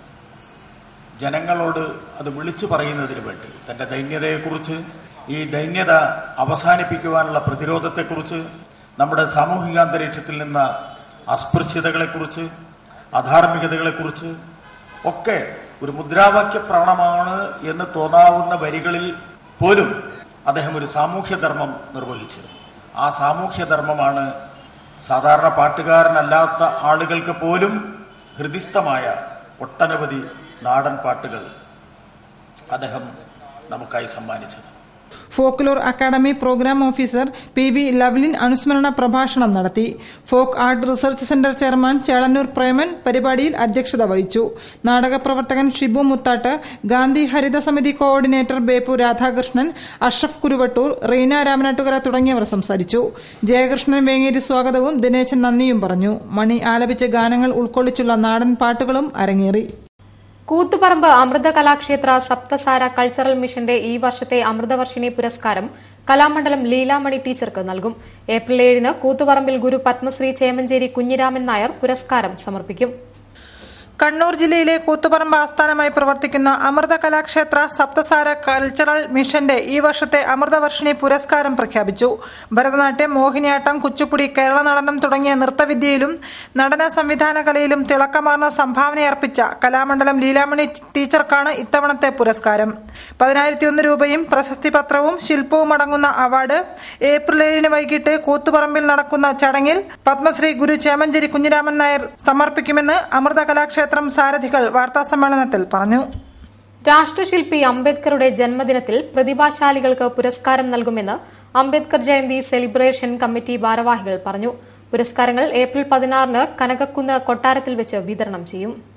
ജനങ്ങളോട് അത് വിളിച്ചു പറയുന്നതിന് വേണ്ടി തന്റെ ദൈന്യതയെക്കുറിച്ച് ഈ ദൈന്യത അവസാനിപ്പിക്കുവാനുള്ള പ്രതിരോധത്തെക്കുറിച്ച് നമ്മുടെ സാമൂഹികാന്തരീക്ഷത്തിൽ നിന്ന് അസ്പൃശ്യതകളെക്കുറിച്ച് അധാർമികതകളെക്കുറിച്ച് ഒക്കെ ഒരു മുദ്രാവാക്യ പ്രവണമാണ് എന്ന് തോന്നാവുന്ന വരികളിൽ പോലും അദ്ദേഹം ഒരു സാമൂഹ്യധർമ്മം നിർവഹിച്ചത് ആ സാമൂഹ്യധർമ്മമാണ് സാധാരണ പാട്ടുകാരനല്ലാത്ത ആളുകൾക്ക് പോലും ഹൃദിസ്ഥമായ ഒട്ടനവധി നാടൻ പാട്ടുകൾ അദ്ദേഹം നമുക്കായി സമ്മാനിച്ചത് folklore academy programme officer P V Lovelin അനുസ്മരണ പ്രഭാഷണം നടത്തി folk art research centre chairman Chelannur Preman പരിപാടിയിൽ അധ്യക്ഷത വഹിച്ചു നാടക പ്രവർത്തകൻ ഷിബു മുത്താട്ട് ഗാന്ധി ഹരിത സമിതി കോർഡിനേറ്റർ ബേപ്പു രാധാകൃഷ്ണൻ അഷ്റഫ് കുരുവട്ടൂർ റീന രാമനാട്ടുകര തുടങ്ങിയവർ സംസാരിച്ചു ജയകൃഷ്ണൻ വേങ്ങേരി സ്വാഗതവും ദിനേശൻ നന്ദിയും പറഞ്ഞു മണി ആലപിച്ച ഗാനങ്ങൾ ഉൾക്കൊള്ളിച്ചുള്ള നാടൻ പാട്ടുകളും അരങ്ങേറി കൂത്തുപറമ്പ് അമൃത കലാക്ഷേത്ര സപ്തസാര കൾച്ചറൽ മിഷന്റെ ഈ വർഷത്തെ അമൃതവർഷിണി പുരസ്കാരം കലാമണ്ഡലം ലീലാമണി ടീച്ചർക്ക് നൽകും ഏപ്രിൽ ഏഴിന് കൂത്തുപറമ്പിൽ ഗുരു പത്മശ്രീ ചേമഞ്ചേരി കുഞ്ഞിരാമൻ നായർ പുരസ്കാരം സമർപ്പിക്കും കണ്ണൂർ ജില്ലയിലെ കൂത്തുപറമ്പ് ആസ്ഥാനമായി പ്രവർത്തിക്കുന്ന അമൃത കലാക്ഷേത്ര സപ്തസാര കൾച്ചറൽ മിഷന്റെ ഈ വർഷത്തെ അമൃതവർഷിണി പുരസ്കാരം പ്രഖ്യാപിച്ചു ഭരതനാട്യം മോഹിനിയാട്ടം കുച്ചുപ്പുടി കേരള നടനം തുടങ്ങിയ നൃത്തവിദ്യയിലും നടന സംവിധാന കലയിലും തിളക്കമാർന്ന സംഭാവനയർപ്പിച്ച കലാമണ്ഡലം ലീലാമണി ടീച്ചർക്കാണ് ഇത്തവണത്തെ പുരസ്കാരം പതിനായിരത്തി ഒന്ന് രൂപയും പ്രശസ്തി പത്രവും ശില്പവും അടങ്ങുന്ന അവാർഡ് ഏപ്രിൽ ഏഴിന് വൈകിട്ട് കൂത്തുപറമ്പിൽ നടക്കുന്ന ചടങ്ങിൽ പത്മശ്രീ ഗുരു ചേമഞ്ചേരി കുഞ്ഞിരാമൻ നായർ സമർപ്പിക്കുമെന്ന് അമൃത കലാക്ഷേത്ര ക്ഷേത്രം സാരഥികൾ വാർത്താസമ്മേളനത്തിൽ പറഞ്ഞു രാഷ്ട്രശില്പി അംബേദ്കറുടെ ജന്മദിനത്തിൽ പ്രതിഭാശാലികൾക്ക് പുരസ്കാരം നൽകുമെന്ന് അംബേദ്കർ ജയന്തി സെലിബ്രേഷൻ കമ്മിറ്റി ഭാരവാഹികൾ പറഞ്ഞു പുരസ്കാരങ്ങൾ ഏപ്രിൽ പതിനാറിന് കനകക്കുന്ന് കൊട്ടാരത്തിൽ വെച്ച് വിതരണം ചെയ്യും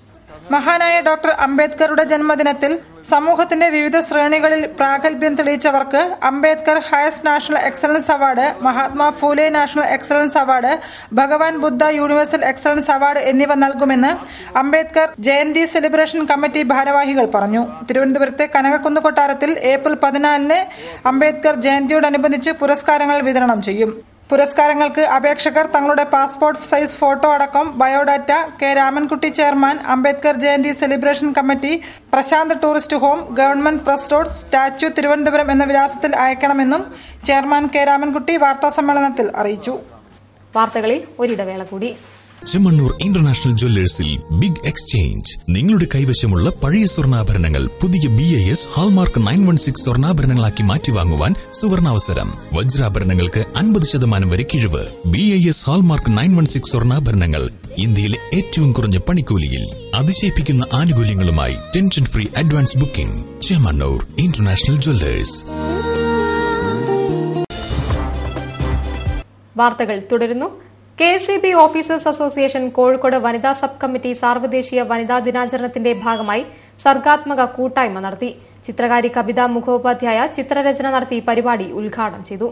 മഹാനായ ഡോക്ടർ അംബേദ്കറുടെ ജന്മദിനത്തിൽ സമൂഹത്തിന്റെ വിവിധ ശ്രേണികളിൽ പ്രാഗൽഭ്യം തെളിയിച്ചവർക്ക് Ambedkar highest national excellence award Mahatma Phule national excellence award Bhagwan Buddha universal excellence award എന്നിവ നൽകുമെന്ന് അംബേദ്കർ ജയന്തി സെലിബ്രേഷൻ കമ്മിറ്റി ഭാരവാഹികൾ പറഞ്ഞു തിരുവനന്തപുരത്തെ കനകക്കുന്ന് കൊട്ടാരത്തിൽ ഏപ്രിൽ പതിനാലിന് അംബേദ്കർ ജയന്തിയോടനുബന്ധിച്ച് പുരസ്കാരങ്ങൾ വിതരണം ചെയ്യും പുരസ്കാരങ്ങൾക്ക് അപേക്ഷകർ തങ്ങളുടെ പാസ്പോർട്ട് സൈസ് ഫോട്ടോ അടക്കം biodata K Ramankutty chairman Ambedkar Jayanti celebration committee Prashanth tourist home government press road statue Thiruvananthapuram എന്ന വിലാസത്തിൽ അയക്കണമെന്നും ചെയർമാൻ കെ രാമൻകുട്ടി വാർത്താസമ്മേളനത്തിൽ അറിയിച്ചു വാർത്തകളിൽ ഒരിടവേള കൂടി ചെമ്മണ്ണൂർ ഇന്റർനാഷണൽ ജ്വല്ലേഴ്സിൽ ബിഗ് എക്സ്ചേഞ്ച് നിങ്ങളുടെ കൈവശമുള്ള പഴയ സ്വർണ്ണാഭരണങ്ങൾ പുതിയ B I S hallmark nine one six സ്വർണ്ണാഭരണങ്ങളാക്കി മാറ്റിവാങ്ങുവാൻ സുവർണാവസരം വജ്രാഭരണങ്ങൾക്ക് അൻപത് ശതമാനം വരെ കിഴിവ് B I S hallmark nine one six സ്വർണ്ണാഭരണങ്ങൾ ഇന്ത്യയിലെ ഏറ്റവും കുറഞ്ഞ പണിക്കൂലിയിൽ അതിശയിപ്പിക്കുന്ന ആനുകൂല്യങ്ങളുമായി tension free advance booking Chemmanur international jewellers വാർത്തകൾ തുടരുന്നു K S E B officers association Kozhikode വനിതാ സബ് കമ്മിറ്റി സാർവദേശീയ വനിതാ ദിനാചരണത്തിന്റെ ഭാഗമായി സർഗാത്മക കൂട്ടായ്മ നടത്തി ചിത്രകാരി കവിത മുഖോപാധ്യായ ചിത്രരചന നടത്തി പരിപാടി ഉദ്ഘാടനം ചെയ്തു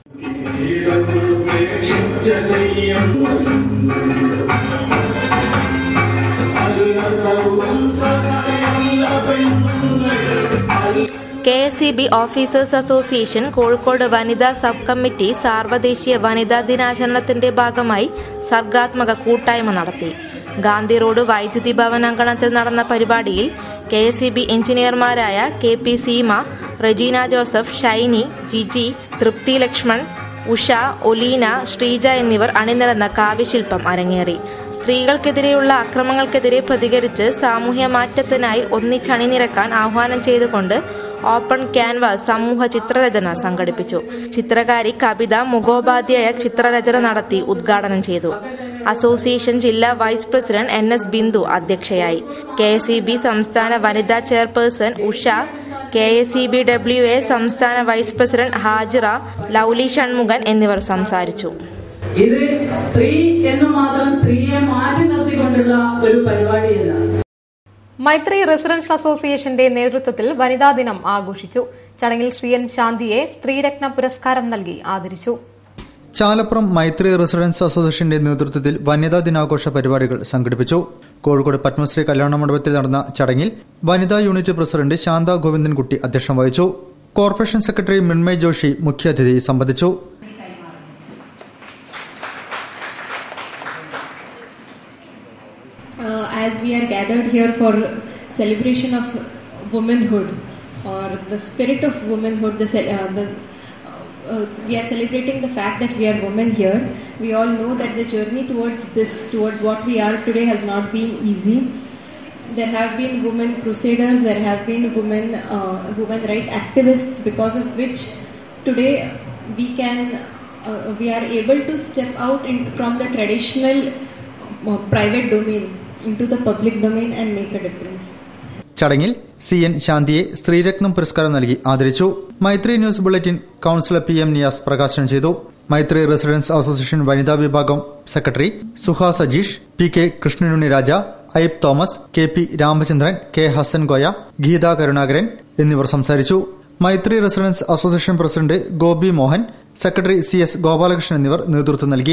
K S E B officers association Kozhikode വനിതാ സബ് കമ്മിറ്റി സാർവദേശീയ വനിതാ ദിനാചരണത്തിന്റെ ഭാഗമായി സർഗാത്മക കൂട്ടായ്മ നടത്തി ഗാന്ധി റോഡ് വൈദ്യുതി ഭവൻ അങ്കണത്തിൽ നടന്ന പരിപാടിയിൽ കെ എസ് ഇ ബി എഞ്ചിനീയർമാരായ കെ പി സീമ റെജീന ജോസഫ് ഷൈനി ജിജി തൃപ്തി ലക്ഷ്മൺ ഉഷ ഒലീന ശ്രീജ എന്നിവർ അണിനിരന്ന കാവ്യശില്പം അരങ്ങേറി സ്ത്രീകൾക്കെതിരെയുള്ള അക്രമങ്ങൾക്കെതിരെ പ്രതികരിച്ച് സാമൂഹ്യ മാറ്റത്തിനായി ഒന്നിച്ചണിനിരക്കാൻ ആഹ്വാനം ചെയ്തുകൊണ്ട് ഓപ്പൺ ക്യാൻവാസ് സമൂഹ ചിത്രരചന സംഘടിപ്പിച്ചു ചിത്രകാരി കവിത മുഖോപാധ്യായ ചിത്രരചന നടത്തി ഉദ്ഘാടനം ചെയ്തു അസോസിയേഷൻ ജില്ലാ vice president N S Bindu അധ്യക്ഷയായി കെ എസ് ഇ ബി സംസ്ഥാന വനിതാ chairperson Usha K S E B W A സംസ്ഥാന വൈസ് പ്രസിഡന്റ് ഹാജിറ ലൌലി ഷൺമുഖൻ എന്നിവർ സംസാരിച്ചു ഇത് സ്ത്രീ എന്ന് മാത്രം സ്ത്രീയെ മാറ്റി നിർത്തിക്കൊണ്ടുള്ള ഒരു പരിപാടിയല്ല മൈത്രി റെസിഡൻസ് അസോസിയേഷന്റെ നേതൃത്വത്തിൽ വനിതാ ദിനം ആഘോഷിച്ചു ചടങ്ങിൽ സി എൻ ശാന്തിയെ സ്ത്രീരത്ന പുരസ്കാരം നൽകി ആദരിച്ചു ചാലപ്പുറം മൈത്രി റെസിഡൻസ് അസോസിയേഷന്റെ നേതൃത്വത്തിൽ വനിതാ ദിനാഘോഷ പരിപാടികൾ സംഘടിപ്പിച്ചു കോഴിക്കോട് പത്മശ്രീ കല്യാണ മണ്ഡപത്തിൽ നടന്ന ചടങ്ങിൽ വനിതാ യൂണിറ്റ് പ്രസിഡന്റ് ശാന്ത ഗോവിന്ദൻകുട്ടി അധ്യക്ഷം വഹിച്ചു കോർപ്പറേഷൻ സെക്രട്ടറി മിൺമയ് ജോഷി മുഖ്യാതിഥി സംബന്ധിച്ചു uh, as we are gathered here for celebration of womanhood or the spirit of womanhood, the, ce- uh, the uh, we are celebrating the fact that we are women here. We all know that the journey towards this, towards what we are today, has not been easy. There have been women crusaders. There have been women uh, women right activists, because of which today we can uh, we are able to step out in, from the traditional uh, private domain into the public domain and make a difference. ചടങ്ങിൽ C N ശാന്തിയെ സ്ത്രീരത്നം പുരസ്കാരം നൽകി ആദരിച്ചു Maithri news bulletin councillor P M Niyas പ്രകാശനം ചെയ്തു Maithri residents association വനിതാ വിഭാഗം secretary Suha Sajeesh P K Krishnanunni Raja Ayyub Thomas K P Ramachandran K Hasan Goya Geetha Karunakaran എന്നിവർ സംസാരിച്ചു Maithri residents association president Gopi Mohan secretary C S Gopalakrishnan എന്നിവർ നേതൃത്വം നൽകി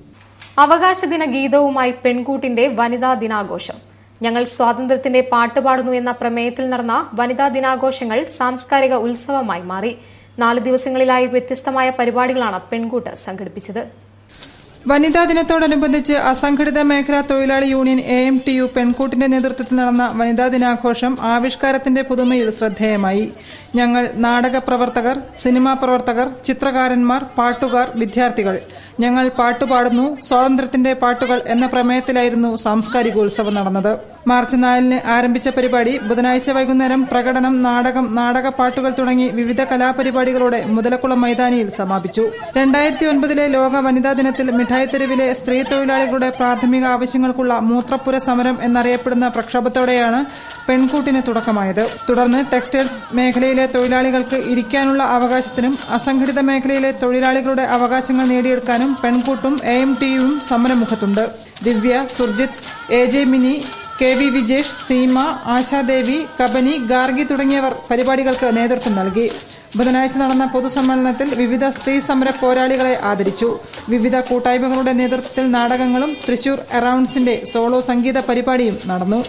അവകാശദിന ഗീതവുമായി പെൺകൂട്ടിന്റെ വനിതാ ദിനാഘോഷം ഞങ്ങൾ സ്വാതന്ത്ര്യത്തിന്റെ പാട്ട് പാടുന്നു എന്ന പ്രമേയത്തിൽ നടന്ന വനിതാ ദിനാഘോഷങ്ങൾ സാംസ്കാരിക ഉത്സവമായി മാറി നാല് ദിവസങ്ങളിലായി വ്യത്യസ്തമായ പരിപാടികളാണ് പെൺകൂട്ട് സംഘടിപ്പിച്ചത് വനിതാ ദിനത്തോടനുബന്ധിച്ച് അസംഘടിത മേഖലാ തൊഴിലാളി union A M T U പെൺകൂട്ടിന്റെ നേതൃത്വത്തിൽ നടന്ന വനിതാ ദിനാഘോഷം ആവിഷ്കാരത്തിന്റെ പുതുമയിൽ ശ്രദ്ധേയമായി ഞങ്ങൾ നാടക പ്രവർത്തകർ സിനിമാ പ്രവർത്തകർ ചിത്രകാരന്മാർ പാട്ടുകാർ വിദ്യാർത്ഥികൾ ഞങ്ങൾ പാട്ടുപാടുന്നു സ്വാതന്ത്ര്യത്തിന്റെ പാട്ടുകൾ എന്ന പ്രമേയത്തിലായിരുന്നു സാംസ്കാരികോത്സവം നടന്നത് മാർച്ച് നാലിന് ആരംഭിച്ച പരിപാടി ബുധനാഴ്ച വൈകുന്നേരം പ്രകടനം നാടകം നാടക പാട്ടുകൾ തുടങ്ങി വിവിധ കലാപരിപാടികളോടെ മുതലക്കുളം മൈതാനിയിൽ സമാപിച്ചു രണ്ടായിരത്തി ഒൻപതിലെ ലോക വനിതാ ദിനത്തിൽ മിഠായി തെരുവിലെ സ്ത്രീ തൊഴിലാളികളുടെ പ്രാഥമിക ആവശ്യങ്ങൾക്കുള്ള മൂത്രപ്പുര സമരം എന്നറിയപ്പെടുന്ന പ്രക്ഷോഭത്തോടെയാണ് പെൺകൂട്ടിന് തുടക്കമായത് തുടർന്ന് ടെക്സ്റ്റൈൽ മേഖലയിലെ തൊഴിലാളികൾക്ക് ഇരിക്കാനുള്ള അവകാശത്തിനും അസംഘടിത മേഖലയിലെ തൊഴിലാളികളുടെ അവകാശങ്ങൾ നേടിയെടുക്കാനും പെൺകൂട്ടും എ എം ടിയും സമരമുഖത്തുണ്ട് Divya Surjith A J Mini K V Vijesh Seema Ashadevi Kabani Gargi തുടങ്ങിയവർ പരിപാടികൾക്ക് നേതൃത്വം നൽകി ബുധനാഴ്ച നടന്ന പൊതുസമ്മേളനത്തിൽ വിവിധ സ്ത്രീ സമര പോരാളികളെ ആദരിച്ചു വിവിധ കൂട്ടായ്മകളുടെ നേതൃത്വത്തിൽ നാടകങ്ങളും തൃശൂർ അറൌണ്ട്സിന്റെ സോളോ സംഗീത പരിപാടിയും നടന്നു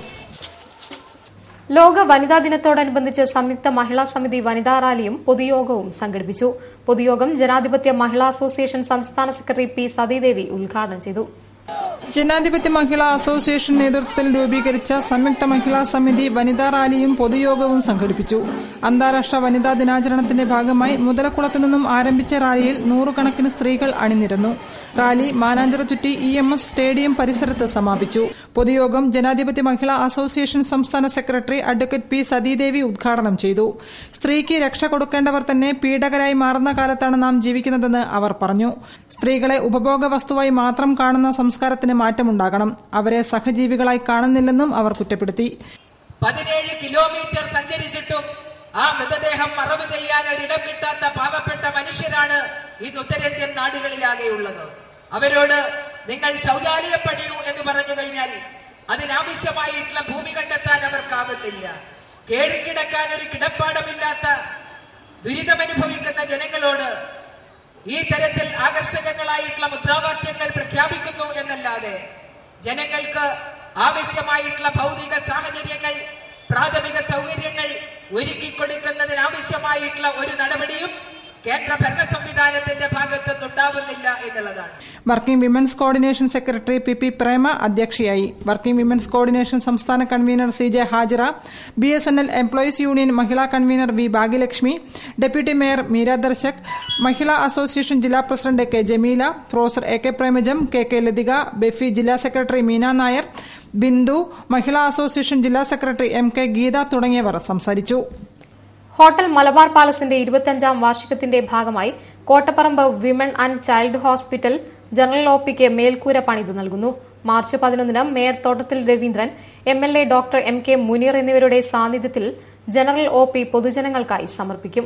ലോക വനിതാ ദിനത്തോടനുബന്ധിച്ച് സംയുക്ത മഹിളാ സമിതി വനിതാ റാലിയും പൊതുയോഗവും സംഘടിപ്പിച്ചു പൊതുയോഗം ജനാധിപത്യ മഹിളാ അസോസിയേഷൻ സംസ്ഥാന സെക്രട്ടറി പി സതീദേവി ഉദ്ഘാടനം ചെയ്തു ജനാധിപത്യ മഹിളാ അസോസിയേഷൻ നേതൃത്വത്തിൽ രൂപീകരിച്ച സംയുക്ത മഹിളാ സമിതി വനിതാ റാലിയും പൊതുയോഗവും സംഘടിപ്പിച്ചു അന്താരാഷ്ട്ര വനിതാ ദിനാചരണത്തിന്റെ ഭാഗമായി മുതലക്കുളത്തു നിന്നും ആരംഭിച്ച റാലിയിൽ നൂറുകണക്കിന് സ്ത്രീകൾ അണിനിരന്നു റാലി മാനാഞ്ചിറ ചുറ്റി ഇ എം എസ് സ്റ്റേഡിയം പരിസരത്ത് സമാപിച്ചു പൊതുയോഗം ജനാധിപത്യ മഹിളാ അസോസിയേഷൻ സംസ്ഥാന സെക്രട്ടറി അഡ്വക്കേറ്റ് പി സതീദേവി ഉദ്ഘാടനം ചെയ്തു സ്ത്രീക്ക് രക്ഷ കൊടുക്കേണ്ടവർ തന്നെ പീഡകരായി മാറുന്ന കാലത്താണ് നാം ജീവിക്കുന്നതെന്ന് അവർ പറഞ്ഞു സ്ത്രീകളെ ഉപഭോഗ വസ്തുവായി മാത്രം കാണുന്ന സംസ്കാരത്തിന് മാറ്റമുണ്ടാകണം അവരെ സഹജീവികളായി കാണുന്നില്ലെന്നും അവർ കുറ്റപ്പെടുത്തി പതിനേഴ് കിലോമീറ്റർ സഞ്ചരിച്ചിട്ടും ആ മൃതദേഹം മറവ് ചെയ്യാൻ ഒരിടം കിട്ടാത്ത പാവപ്പെട്ട മനുഷ്യരാണ് ഇന്ന് ഉത്തരേന്ത്യൻ നാടുകളിലാകെയുള്ളത് അവരോട് നിങ്ങൾ ശൗചാലയം പണിയൂ എന്ന് പറഞ്ഞു കഴിഞ്ഞാൽ അതിനാവശ്യമായിട്ടുള്ള ഭൂമി കണ്ടെത്താൻ അവർക്കാവുന്നില്ല കേടിക്കിടക്കാൻ ഒരു കിടപ്പാടമില്ലാത്ത ദുരിതമനുഭവിക്കുന്ന ജനങ്ങളോട് ഈ തരത്തിൽ ആകർഷകങ്ങളായിട്ടുള്ള മുദ്രാവാക്യങ്ങൾ പ്രഖ്യാപിക്കുന്നു എന്നല്ലാതെ ജനങ്ങൾക്ക് ആവശ്യമായിട്ടുള്ള ഭൗതിക സാഹചര്യങ്ങൾ പ്രാഥമിക സൗകര്യങ്ങൾ ഒരുക്കി കൊടുക്കുന്നതിനാവശ്യമായിട്ടുള്ള ഒരു നടപടിയും കേന്ദ്ര ഭരണ സംവിധാനത്തിന്റെ ഭാഗത്ത് നിന്നുണ്ടാവുന്നില്ല എന്നുള്ളതാണ് working women's coordination secretary P P Prema അധ്യക്ഷയായി വർക്കിംഗ് വിമൻസ് കോർഡിനേഷൻ സംസ്ഥാന convener C J Hajira B S N L employees union മഹിളാ convener V Bhagyalakshmi deputy mayor Meera Darshak Mahila Association ജില്ലാ president K Jameela professor A K Premajam K K Lathika BEFI ജില്ലാ secretary Meena Nair Bindu Mahila Association ജില്ലാ secretary M K Geetha തുടങ്ങിയവർ സംസാരിച്ചു hotel Malabar പാലസിന്റെ ഇരുപത്തിയഞ്ചാം വാർഷികത്തിന്റെ ഭാഗമായി Kottaparamba women and child hospital general O പിക്ക് മേൽക്കൂര പണിതു നൽകുന്നു മാർച്ച് പതിനൊന്നിന് mayor Thottathil Raveendran M L A doctor M K Muneer എന്നിവരുടെ സാന്നിധ്യത്തിൽ ജനറൽ ഒ പി പൊതുജനങ്ങൾക്കായി സമർപ്പിക്കും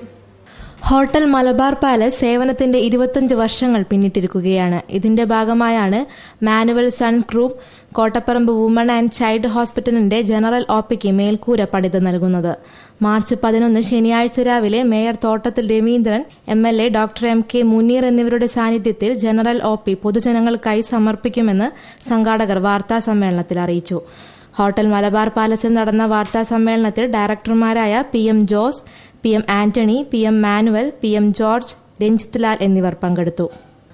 ഹോട്ടൽ മലബാർ പാലസ് സേവനത്തിന്റെ ഇരുപത്തഞ്ച് വർഷങ്ങൾ പിന്നിട്ടിരിക്കുകയാണ് ഇതിന്റെ ഭാഗമായാണ് Manuel Sons Group Kottaparamba woman and child ഹോസ്പിറ്റലിന്റെ ജനറൽ ഒപിക്ക് മേൽക്കൂര പണിത് നൽകുന്നത് മാർച്ച് പതിനൊന്ന് ശനിയാഴ്ച രാവിലെ mayor Thottathil Raveendran M L A doctor M K Muneer എന്നിവരുടെ സാന്നിധ്യത്തിൽ ജനറൽ ഒ പി പൊതുജനങ്ങൾക്കായി സമർപ്പിക്കുമെന്ന് സംഘാടകർ വാർത്താ സമ്മേളനത്തിൽ അറിയിച്ചു ഹോട്ടൽ മലബാർ പാലസിൽ നടന്ന വാർത്താ സമ്മേളനത്തിൽ ഡയറക്ടർമാരായ P M Jose P M Antony P M Manuel P M George Ranjith Lal എന്നിവർ പങ്കെടുത്തു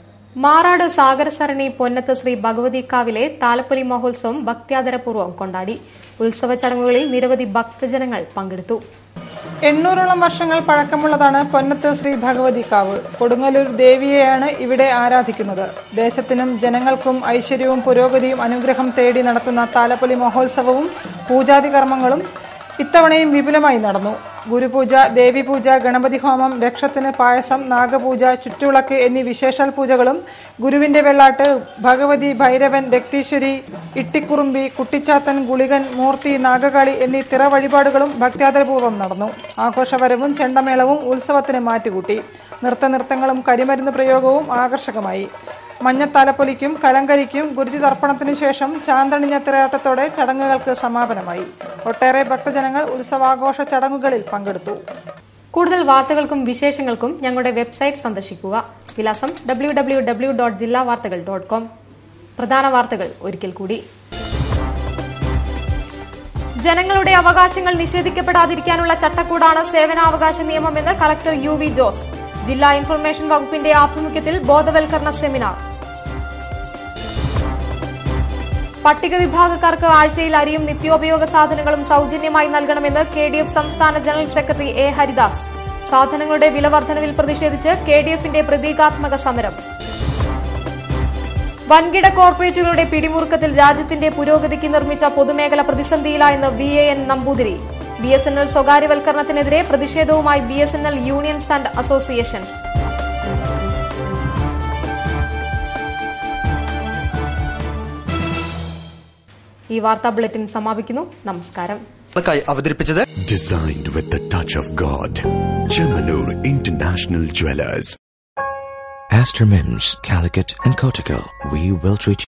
മാറാട് സാഗരസരണി പൊന്നത്ത് ശ്രീ ഭഗവതിക്കാവിലെ താലപ്പൊലി മഹോത്സവം ഭക്ത്യാദരപൂർവ്വം കൊണ്ടാടി ഉത്സവ ചടങ്ങുകളിൽ നിരവധി ഭക്തജനങ്ങൾ പങ്കെടുത്തു എണ്ണൂറോളം വർഷങ്ങൾ പഴക്കമുള്ളതാണ് പൊന്നത്ത് ശ്രീ ഭഗവതിക്കാവ് കൊടുങ്ങല്ലൂർ ദേവിയെയാണ് ഇവിടെ ആരാധിക്കുന്നത് ദേശത്തിനും ജനങ്ങൾക്കും ഐശ്വര്യവും പുരോഗതിയും അനുഗ്രഹം തേടി നടത്തുന്ന താലപ്പൊലി മഹോത്സവവും പൂജാതി കർമ്മങ്ങളും ഇത്തവണയും വിപുലമായി നടന്നു ഗുരുപൂജ ദേവിപൂജ ഗണപതി ഹോമം രക്ഷത്തിന് പായസം നാഗപൂജ ചുറ്റുവിളക്ക് എന്നീ വിശേഷാൽ പൂജകളും ഗുരുവിന്റെ വെള്ളാട്ട് ഭഗവതി ഭൈരവൻ രക്തീശ്വരി ഇട്ടിക്കുറുമ്പി കുട്ടിച്ചാത്തൻ ഗുളികൻ മൂർത്തി നാഗകാളി എന്നീ തിറ വഴിപാടുകളും ഭക്ത്യാദരപൂർവ്വം നടന്നു ആഘോഷവരവും ചെണ്ടമേളവും ഉത്സവത്തിന് മാറ്റുകൂട്ടി നൃത്തനൃത്തങ്ങളും കരിമരുന്ന് പ്രയോഗവും ആകർഷകമായി മഞ്ഞത്താലപ്പൊലിക്കും കലങ്കരിക്കും ഗുരുതി തർപ്പണത്തിനു ശേഷം ചാന്തണിഞ്ഞ തിരയാട്ടത്തോടെ ചടങ്ങുകൾക്ക് സമാപനമായി ഒട്ടേറെ ഭക്തജനങ്ങൾ ഉത്സവാഘോഷ ചടങ്ങുകളിൽ പങ്കെടുത്തു കൂടുതൽ വാർത്തകൾക്കും വിശേഷങ്ങൾക്കും ഞങ്ങളുടെ വെബ്സൈറ്റ് സന്ദർശിക്കുക വിലാസം ഡബ്ല്യൂ ഡബ്ല്യൂ ഡബ്ല്യൂ ഡോട്ട് ജില്ലാ വാർത്തകൾ ഡോട്ട് കോം പ്രധാന വാർത്തകൾ ഒരിക്കൽ കൂടി ജനങ്ങളുടെ അവകാശങ്ങൾ നിഷേധിക്കപ്പെടാതിരിക്കാനുള്ള ചട്ടക്കൂടാണ് സേവനാവകാശ നിയമമെന്ന് കളക്ടർ യു വി ജോസ് ജില്ലാ ഇൻഫർമേഷൻ വകുപ്പിന്റെ ആഭിമുഖ്യത്തിൽ ബോധവൽക്കരണ സെമിനാർ പട്ടിക വിഭാഗക്കാർക്ക് ആഴ്ചയിൽ അരിയും നിത്യോപയോഗ സാധനങ്ങളും സൌജന്യമായി നൽകണമെന്ന് കെ ഡി എഫ് സംസ്ഥാന ജനറൽ സെക്രട്ടറി എ ഹരിദാസ് സാധനങ്ങളുടെ വില വർധനവിൽ പ്രതിഷേധിച്ച് കെ ഡി എഫിന്റെ പ്രതീകാത്മക സമരം വൻകിട കോർപ്പറേറ്റുകളുടെ പിടിമുറുക്കത്തിൽ രാജ്യത്തിന്റെ പുരോഗതിക്ക് നിർമ്മിച്ച പൊതുമേഖല പ്രതിസന്ധിയിലായെന്ന് V A N Namboothiri B S N L സ്വകാര്യവൽക്കരണത്തിനെതിരെ പ്രതിഷേധവുമായി B S N L unions and associations ഈ വാർത്താ ബുള്ളറ്റിൻ സമാപിക്കുന്നു നമസ്കാരം അവതരിപ്പിച്ചത് Designed with the touch of God. Chemanur International Jewelers. Astor Mims, Calicut, and Kotico. We will treat you.